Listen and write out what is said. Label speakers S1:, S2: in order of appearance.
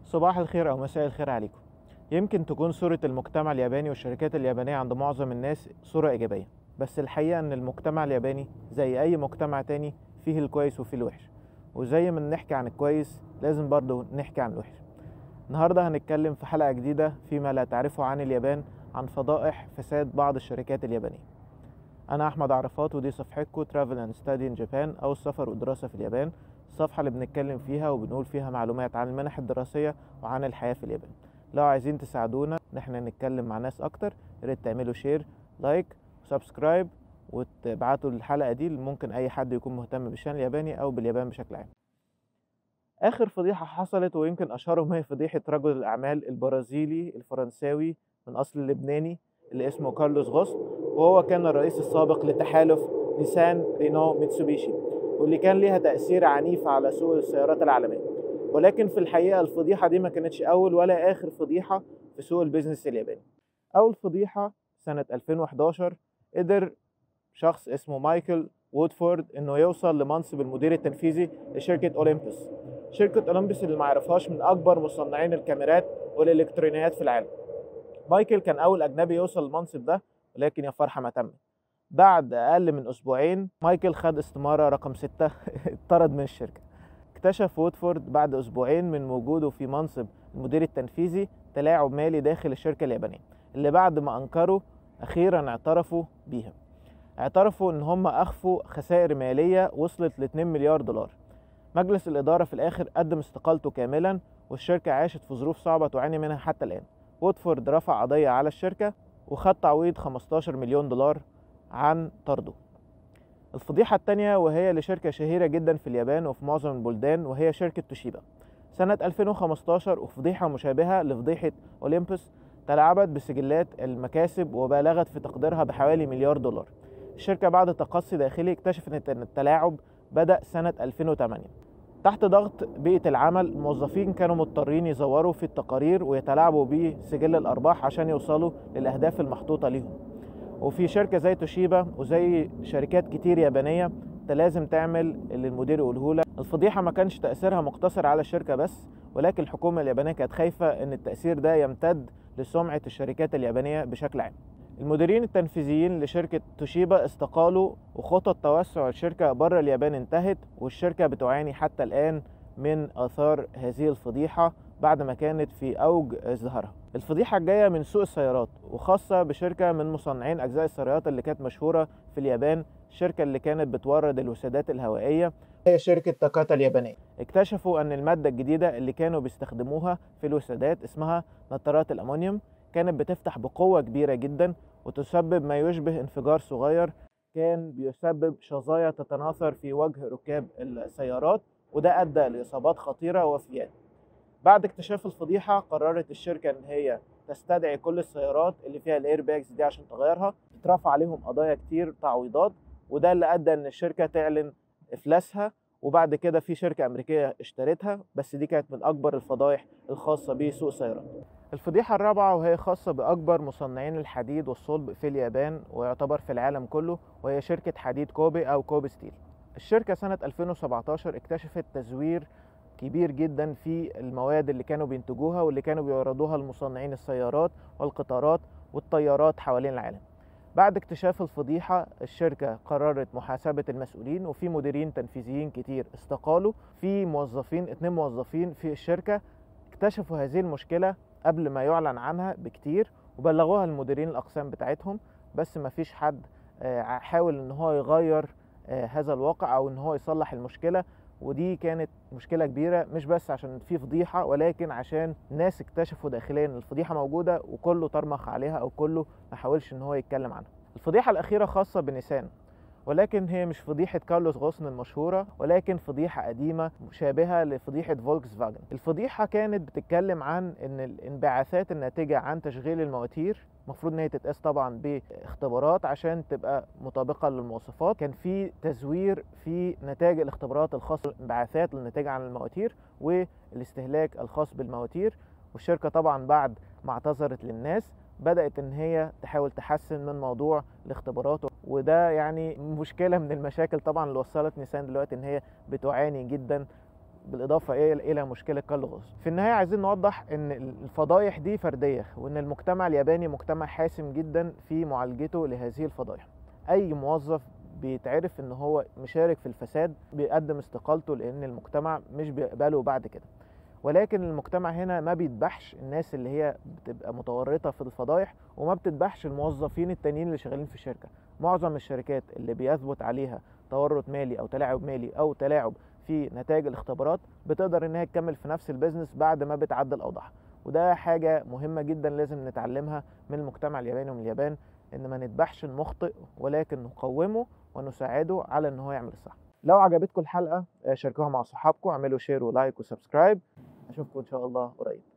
S1: صباح الخير أو مساء الخير عليكم يمكن تكون صورة المجتمع الياباني والشركات اليابانية عند معظم الناس صورة إيجابية بس الحقيقة إن المجتمع الياباني زي أي مجتمع تاني فيه الكويس وفيه الوحش وزي ما نحكي عن الكويس لازم برضه نحكي عن الوحش النهاردة هنتكلم في حلقة جديدة فيما لا تعرفه عن اليابان عن فضائح فساد بعض الشركات اليابانية أنا أحمد عرفات ودي صفحتكم ترافل اند ستادي ان جابان أو السفر والدراسة في اليابان الصفحة اللي بنتكلم فيها وبنقول فيها معلومات عن المنح الدراسية وعن الحياة في اليابان لو عايزين تساعدونا ان احنا نتكلم مع ناس اكتر يا ريت تعملوا شير لايك وسبسكرايب وتبعتوا الحلقة دي ممكن اي حد يكون مهتم بالشان الياباني او باليابان بشكل عام اخر فضيحة حصلت ويمكن اشهرهم هي فضيحة رجل الاعمال البرازيلي الفرنساوي من اصل لبناني اللي اسمه كارلوس غوست وهو كان الرئيس السابق لتحالف نيسان رينو ميتسوبيشي واللي كان ليها تأثير عنيف على سوق السيارات العالمية ولكن في الحقيقة الفضيحة دي ما كانتش أول ولا آخر فضيحة في سوق البيزنس الياباني أول فضيحة سنة 2011 قدر شخص اسمه مايكل وودفورد انه يوصل لمنصب المدير التنفيذي لشركة اولمبس شركة اولمبس اللي ما يعرفهاش من اكبر مصنعين الكاميرات والالكترونيات في العالم مايكل كان اول اجنبي يوصل للمنصب ده ولكن يا فرحة ما تمت بعد اقل من اسبوعين مايكل خد استمارة رقم ستة اتطرد من الشركة اكتشف وودفورد بعد اسبوعين من وجوده في منصب المدير التنفيذي تلاعب مالي داخل الشركة اليابانية اللي بعد ما انكروا اخيرا اعترفوا بيها اعترفوا ان هم اخفوا خسائر مالية وصلت ل 2 مليار دولار مجلس الادارة في الاخر قدم استقالته كاملا والشركة عاشت في ظروف صعبة تعاني منها حتى الان وودفورد رفع قضية على الشركة وخد تعويض 15 مليون دولار عن طرده الفضيحة التانية وهي لشركة شهيرة جدا في اليابان وفي معظم البلدان وهي شركة توشيبا سنة 2015 وفضيحة مشابهة لفضيحة أولمبس تلاعبت بسجلات المكاسب وبالغت في تقديرها بحوالي مليار دولار الشركة بعد تقصي داخلي اكتشفت أن التلاعب بدأ سنة 2008 تحت ضغط بيئة العمل الموظفين كانوا مضطرين يزوروا في التقارير ويتلاعبوا بسجل الأرباح عشان يوصلوا للأهداف المحطوطة ليهم وفي شركة زي توشيبا وزي شركات كتير يابانية انت لازم تعمل اللي المدير يقوله لك الفضيحة ما كانش تأثيرها مقتصر على الشركة بس ولكن الحكومة اليابانية كانت خايفة ان التأثير ده يمتد لسمعة الشركات اليابانية بشكل عام المديرين التنفيذيين لشركة توشيبا استقالوا وخطط توسع الشركة بره اليابان انتهت والشركة بتعاني حتى الآن من آثار هذه الفضيحة بعد ما كانت في أوج ازدهارها الفضيحة الجاية من سوق السيارات وخاصة بشركة من مصنعين أجزاء السيارات اللي كانت مشهورة في اليابان الشركة اللي كانت بتورد الوسادات الهوائية هي شركة تاكاتا اليابانية اكتشفوا أن المادة الجديدة اللي كانوا بيستخدموها في الوسادات اسمها نترات الأمونيوم كانت بتفتح بقوة كبيرة جدا وتسبب ما يشبه انفجار صغير كان بيسبب شظايا تتناثر في وجه ركاب السيارات وده أدى لإصابات خطيرة ووفيات بعد اكتشاف الفضيحة قررت الشركة ان هي تستدعي كل السيارات اللي فيها الاير باجز دي عشان تغيرها اترفع عليهم قضايا كتير تعويضات وده اللي ادى ان الشركة تعلن افلاسها وبعد كده في شركة امريكية اشترتها بس دي كانت من اكبر الفضائح الخاصة بسوق السيارات الفضيحة الرابعة وهي خاصة بأكبر مصنعين الحديد والصلب في اليابان ويعتبر في العالم كله وهي شركة حديد كوبي أو كوبي ستيل الشركة سنة 2017 اكتشفت تزوير كبير جدا في المواد اللي كانوا بينتجوها واللي كانوا بيوردوها لمصنعين السيارات والقطارات والطيارات حوالين العالم بعد اكتشاف الفضيحة الشركة قررت محاسبة المسؤولين وفي مديرين تنفيذيين كتير استقالوا في موظفين اتنين موظفين في الشركة اكتشفوا هذه المشكلة قبل ما يعلن عنها بكتير وبلغوها المديرين الأقسام بتاعتهم بس مفيش حد حاول ان هو يغير هذا الواقع او ان هو يصلح المشكلة ودي كانت مشكلة كبيرة مش بس عشان في فضيحة ولكن عشان ناس اكتشفوا داخليا ان الفضيحة موجودة وكله طرمخ عليها او كله ما حاولش ان هو يتكلم عنها الفضيحة الأخيرة خاصة بنيسان ولكن هي مش فضيحة كارلوس غوسن المشهورة ولكن فضيحة قديمة مشابهة لفضيحة فولكس فاجن الفضيحة كانت بتتكلم عن ان الانبعاثات الناتجة عن تشغيل المواتير المفروض ان هي تتقاس طبعا باختبارات عشان تبقى مطابقة للمواصفات كان في تزوير في نتائج الاختبارات الخاصة بالانبعاثات الناتجة عن المواتير والاستهلاك الخاص بالمواتير والشركة طبعا بعد ما اعتذرت للناس بدأت ان هي تحاول تحسن من موضوع الاختبارات وده يعني مشكلة من المشاكل طبعا اللي وصلت نيسان دلوقتي ان هي بتعاني جدا بالاضافه الى مشكله كالغوز في النهايه عايزين نوضح ان الفضايح دي فرديه وان المجتمع الياباني مجتمع حاسم جدا في معالجته لهذه الفضايح اي موظف بيتعرف ان هو مشارك في الفساد بيقدم استقالته لان المجتمع مش بيقبله بعد كده ولكن المجتمع هنا ما بيذبحش الناس اللي هي بتبقى متورطه في الفضايح وما بتذبحش الموظفين التانيين اللي شغالين في الشركه معظم الشركات اللي بيثبت عليها تورط مالي او تلاعب مالي او تلاعب في نتائج الاختبارات بتقدر انها تكمل في نفس البيزنس بعد ما بتعدل اوضاعها وده حاجه مهمه جدا لازم نتعلمها من المجتمع الياباني ومن اليابان ان ما نتبعش المخطئ ولكن نقومه ونساعده على ان هو يعمل الصح لو عجبتكم الحلقه شاركوها مع صحابكم اعملوا شير ولايك وسبسكرايب اشوفكم ان شاء الله قريب